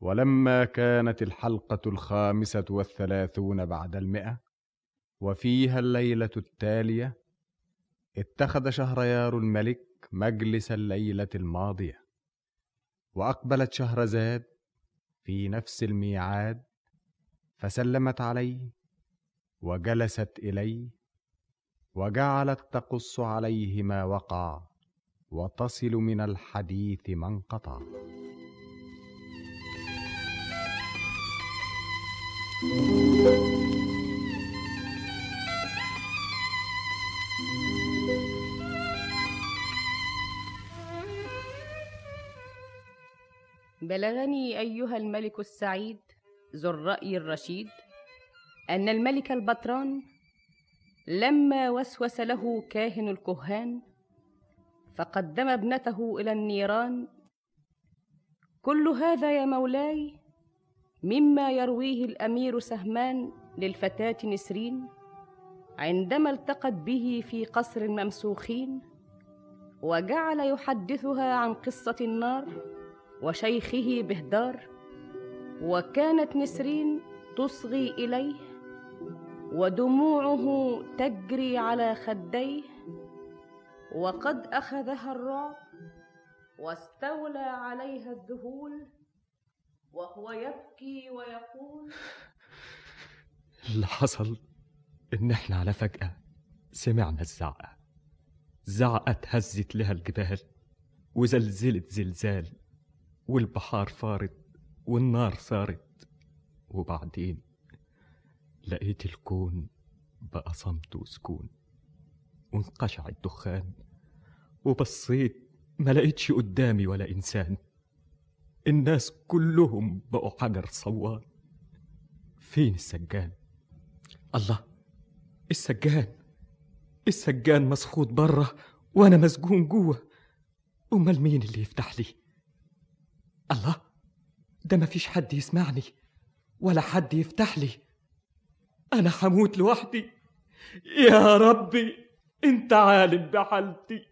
ولما كانت الحلقة الخامسة والثلاثون بعد المئة وفيها الليلة التالية اتخذ شهريار الملك مجلس الليلة الماضية وأقبلت شهرزاد في نفس الميعاد فسلمت عليه وجلست إليه وجعلت تقص عليه ما وقع وتصل من الحديث ما انقطع بلغني ايها الملك السعيد ذو الراي الرشيد ان الملك البطران لما وسوس له كاهن الكهان فقدم ابنته الى النيران كل هذا يا مولاي مما يرويه الامير سهمان للفتاه نسرين عندما التقت به في قصر الممسوخين وجعل يحدثها عن قصه النار وشيخه بهدار وكانت نسرين تصغي اليه ودموعه تجري على خديه وقد اخذها الرعب واستولى عليها الذهول وهو يبكي ويقول اللي حصل إن إحنا على فجأة سمعنا الزعقة زعقة هزت لها الجبال وزلزلت زلزال والبحار فارت والنار صارت وبعدين لقيت الكون بقى صمت وسكون وانقشع الدخان وبصيت ما لقيتش قدامي ولا إنسان الناس كلهم بقوا حجر صوان فين السجان الله السجان السجان مسخوط بره وانا مسجون جوه امال مين اللي يفتح لي الله ده مفيش حد يسمعني ولا حد يفتح لي انا حموت لوحدي يا ربي انت عالم بحالتي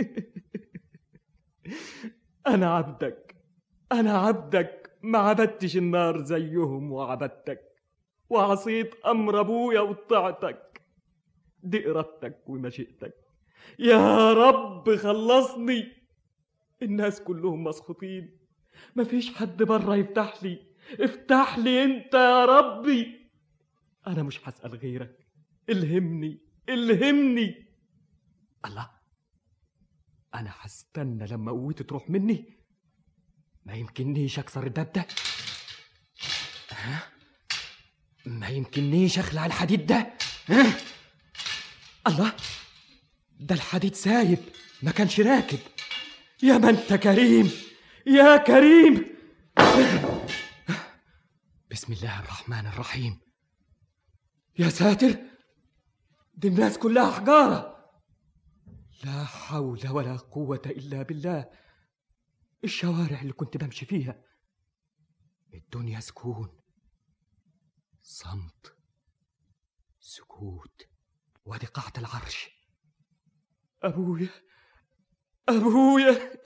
انا عبدك انا عبدك ما عبدتش النار زيهم وعبدتك وعصيت امر ابويا وطعتك دي ارادتك ومشيئتك يا رب خلصني الناس كلهم مسخوطين مفيش حد بره يفتح لي افتح لي انت يا ربي انا مش هسال غيرك الهمني الهمني الله انا هستنى لما قوتي تروح مني ما يمكننيش اكسر الباب ده ها ما يمكننيش اخلع الحديد ده ها الله ده الحديد سايب ما كانش راكب يا ما انت كريم يا كريم بسم الله الرحمن الرحيم يا ساتر دي الناس كلها حجارة لا حول ولا قوة إلا بالله الشوارع اللي كنت بمشي فيها الدنيا سكون صمت سكوت وادي قاعة العرش أبويا أبويا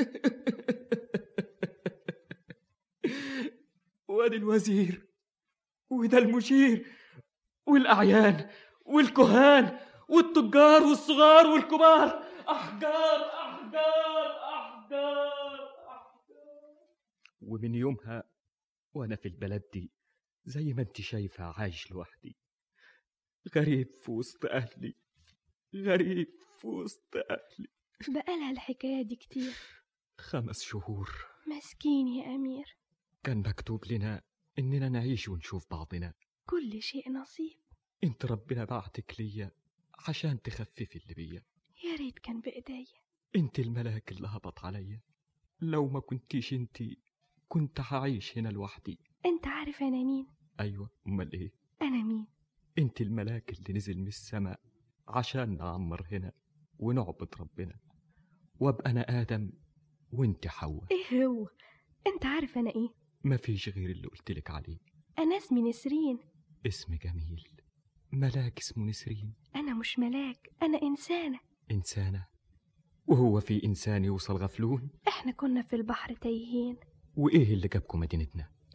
وادي الوزير وده المشير والأعيان والكهان والتجار والصغار والكبار أحجار أحجار أحجار أحجار ومن يومها وأنا في البلد دي زي ما انت شايفة عايش لوحدي غريب في وسط أهلي غريب في وسط أهلي بقالها الحكاية دي كتير خمس شهور مسكين يا أمير كان مكتوب لنا إننا نعيش ونشوف بعضنا كل شيء نصيب انت ربنا بعتك ليا عشان تخففي اللي بيا يا ريت كان بإيديا انت الملاك اللي هبط عليا لو ما كنتيش انت كنت هعيش هنا لوحدي أنت عارف أنا مين ايوه امال ايه أنا مين انت الملاك اللي نزل من السماء عشان نعمر هنا ونعبد ربنا وابقى انا ادم وانت حواء إيه هو أنت عارف أنا إيه مفيش غير اللي قلتلك عليه أنا اسمي نسرين اسم جميل ملاك اسمه نسرين أنا مش ملاك أنا إنسانة إنسانة وهو في إنسان يوصل غفلون إحنا كنا في البحر تايهين وإيه اللي جابكم مدينتنا الرياح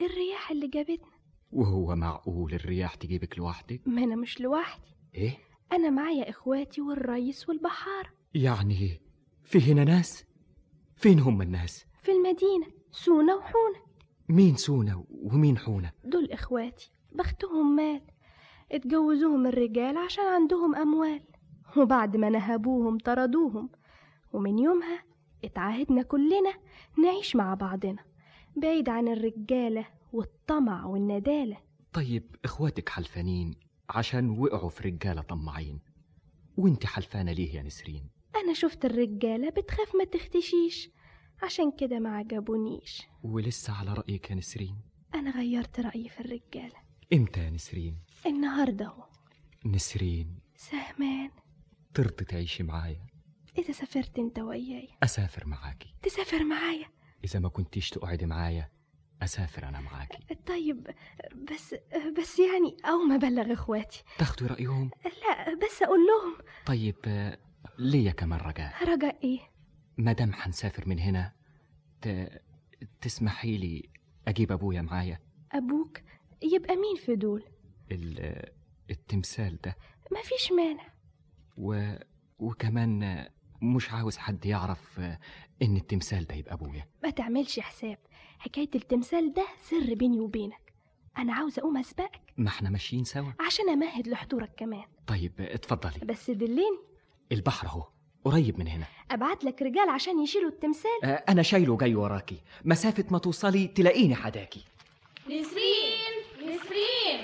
الرياح اللي جابتنا وهو معقول الرياح تجيبك لوحدك ما أنا مش لوحدي ايه أنا معايا إخواتي والريس والبحارة يعني في هنا ناس فين هم الناس في المدينة سونا وحونة مين سونا ومين حونة دول إخواتي بختهم مات اتجوزوهم الرجال عشان عندهم أموال وبعد ما نهبوهم طردوهم ومن يومها اتعاهدنا كلنا نعيش مع بعضنا بعيد عن الرجالة والطمع والندالة طيب اخواتك حلفانين عشان وقعوا في رجالة طماعين وانت حلفانة ليه يا نسرين أنا شفت الرجالة بتخاف ما تختشيش عشان كده ما عجبونيش ولسه على رأيك يا نسرين أنا غيرت رأيي في الرجالة امتى يا نسرين النهاردة اهو نسرين سهمان ترضي تعيشي معايا إذا سافرت أنت وياي أسافر معاكي تسافر معايا إذا ما كنتيش تقعدي معايا أسافر أنا معاكي طيب بس بس يعني أو ما بلغ إخواتي تاخدي رأيهم لا بس أقول لهم طيب آه، ليا كمان رجاء رجاء إيه مادام حنسافر من هنا ت... تسمحي لي أجيب أبويا معايا أبوك يبقى مين في دول ال... التمثال ده ما فيش مانع و... وكمان آه، مش عاوز حد يعرف آه، إن التمثال ده يبقى أبويا ما تعملش حساب حكاية التمثال ده سر بيني وبينك أنا عاوزة أقوم أسبقك ما احنا ماشيين سوا عشان أمهد لحضورك كمان طيب آه، اتفضلي بس دليني البحر أهو قريب من هنا أبعت لك رجال عشان يشيلوا التمثال آه، أنا شايله جاي وراكي مسافة ما توصلي تلاقيني حداكي نسرين نسرين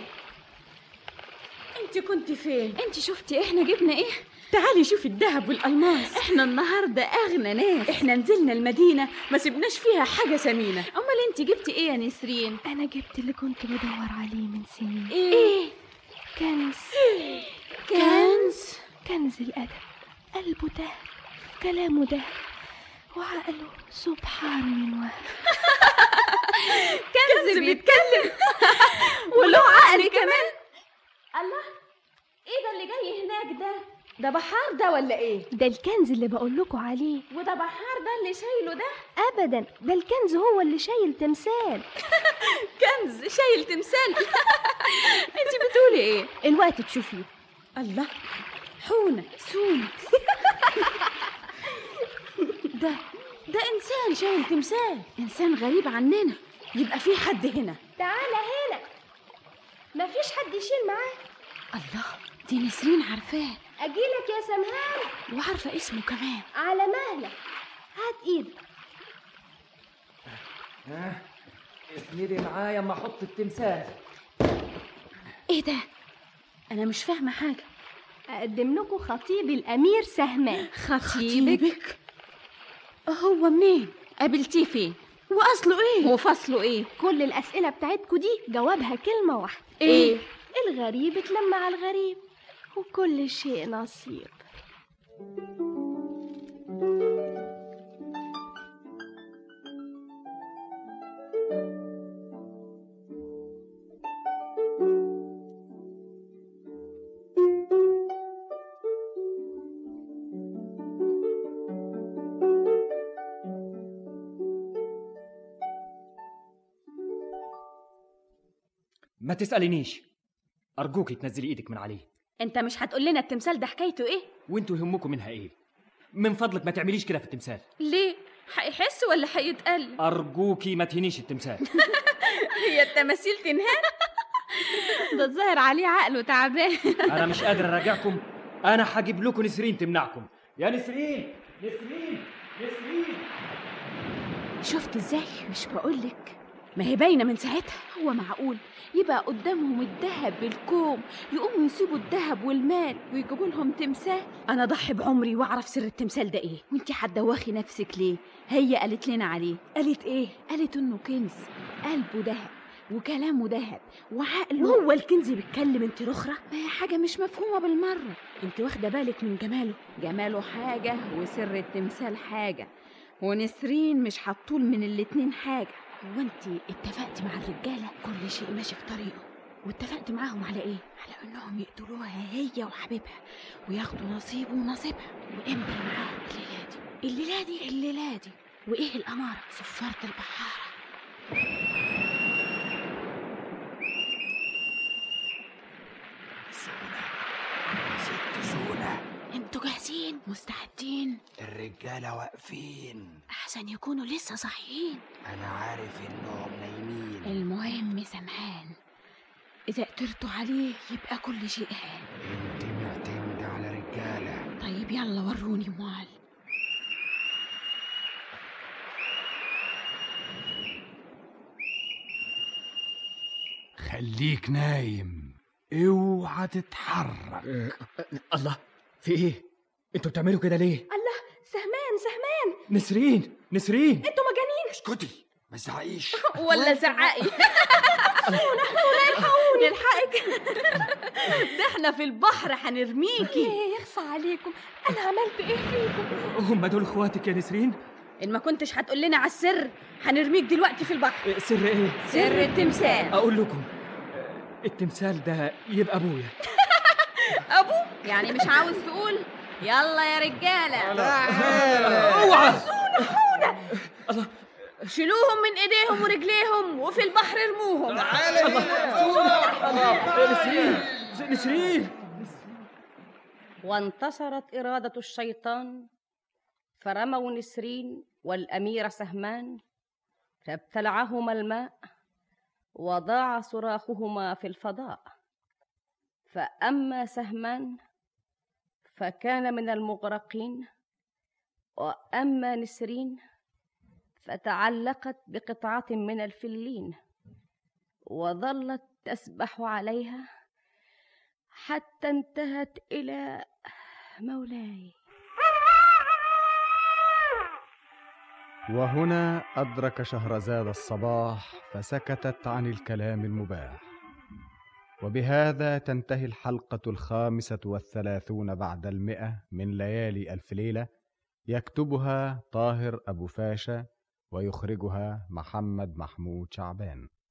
انت كنت فين انت شفتي احنا جبنا ايه تعالي شوفي الذهب والالماس احنا النهارده اغنى ناس احنا نزلنا المدينه ما سبناش فيها حاجه ثمينه امال انت جبتي ايه يا نسرين أنا جبت اللي كنت بدور عليه من سنين ايه كنز كنز كنز الأدب قلبه ده كلامه ده وعقله سبحان من وهم كنز بيتكلم وله عقل كمان الله ايه ده اللي جاي هناك ده ده بحار ده ولا ايه ده الكنز اللي بقول لكم عليه وده بحار ده اللي شايله ده أبدا ده الكنز هو اللي شايل تمثال كنز شايل تمثال انت بتقولي ايه الوقت تشوفيه الله حونه سون ده ده انسان شايل تمثال انسان غريب عننا يبقى في حد هنا تعالى هنا مفيش حد يشيل معاه الله دي نسرين عارفاه أجيلك يا سمهان وعارفه اسمه كمان على مهلك هات إيدك اسندي معايا اما احط التمثال ايه ده انا مش فاهمه حاجه أقدم لكم خطيب الأمير سهمان خطيبك هو منين قابلتيه فين واصله ايه وفصله ايه كل الأسئلة بتاعتكم دي جوابها كلمة واحدة ايه الغريب اتلم على الغريب وكل شيء نصيب ما تسألينيش أرجوكي تنزلي إيدك من عليه انت مش هتقول لنا التمثال ده حكايته ايه وانتوا يهمكم منها إيه من فضلك ما تعمليش كده في التمثال ليه هيحس ولا هيتقل أرجوكي ما تهينيش التمثال هي التماثيل تنهار ده الظاهر عليه عقله تعبان أنا مش قادر أراجعكم أنا هجيب لكم نسرين تمنعكم يا نسرين نسرين نسرين شفت ازاي مش بقولك ما هي باينه من ساعتها هو معقول يبقى قدامهم الذهب بالكوم يقوموا يسيبوا الذهب والمال ويجيبوا لهم تمثال انا ضحي بعمري واعرف سر التمثال ده ايه وانتي هتدوخي نفسك ليه هي قالت لنا عليه قالت ايه قالت انه كنز قلبه ذهب وكلامه ذهب وعقله وهو الكنز بيتكلم انت رخرة ما هي حاجة مش مفهومة بالمرة انت واخدة بالك من جماله جماله حاجة وسر التمثال حاجة ونسرين مش هتطول من الاتنين حاجة هو انت اتفقتي مع الرجالة كل شيء ماشي في طريقه واتفقت معاهم على ايه على انهم يقتلوها هي وحبيبها وياخدوا نصيبه ونصيبها وامتى معاهم الليلة دي الليلة دي وايه الأمارة صفارة البحارة فتشونا انتوا جاهزين مستعدين الرجالة واقفين احسن يكونوا لسه صاحيين أنا عارف إنهم نايمين المهم سمعان اذا قدرتوا عليه يبقى كل شيء هان انت معتمدة على رجالة طيب يلا وروني امال خليك نايم اوعى تتحرك الله في ايه انتوا بتعملوا كده ليه الله سهمان سهمان نسرين نسرين انتوا مجانين اسكتي ما تزعقيش ولا زعقي نلحقك ده احنا في البحر هنرميكي ايه يخفى عليكم انا عملت ايه فيكم هم دول اخواتك يا نسرين ان ما كنتش هتقول لنا على السر هنرميك دلوقتي في البحر إيه، سر ايه سر التمثال اقول لكم التمثال ده يبقى ابويا ابو يعني مش عاوز تقول يلا يا رجاله اوعى الله شيلوهم من ايديهم ورجليهم وفي البحر ارموهم نسرين نسرين وانتصرت إرادة الشيطان فرموا نسرين والأمير سهمان فابتلعهما الماء وضاع صراخهما في الفضاء فأما سهمان فكان من المغرقين وأما نسرين فتعلقت بقطعة من الفلين وظلت تسبح عليها حتى انتهت إلى مولاي وهنا أدرك شهرزاد الصباح فسكتت عن الكلام المباح وبهذا تنتهي الحلقة الخامسة والثلاثون بعد المئة من ليالي ألف ليلة يكتبها طاهر أبو فاشا ويخرجها محمد محمود شعبان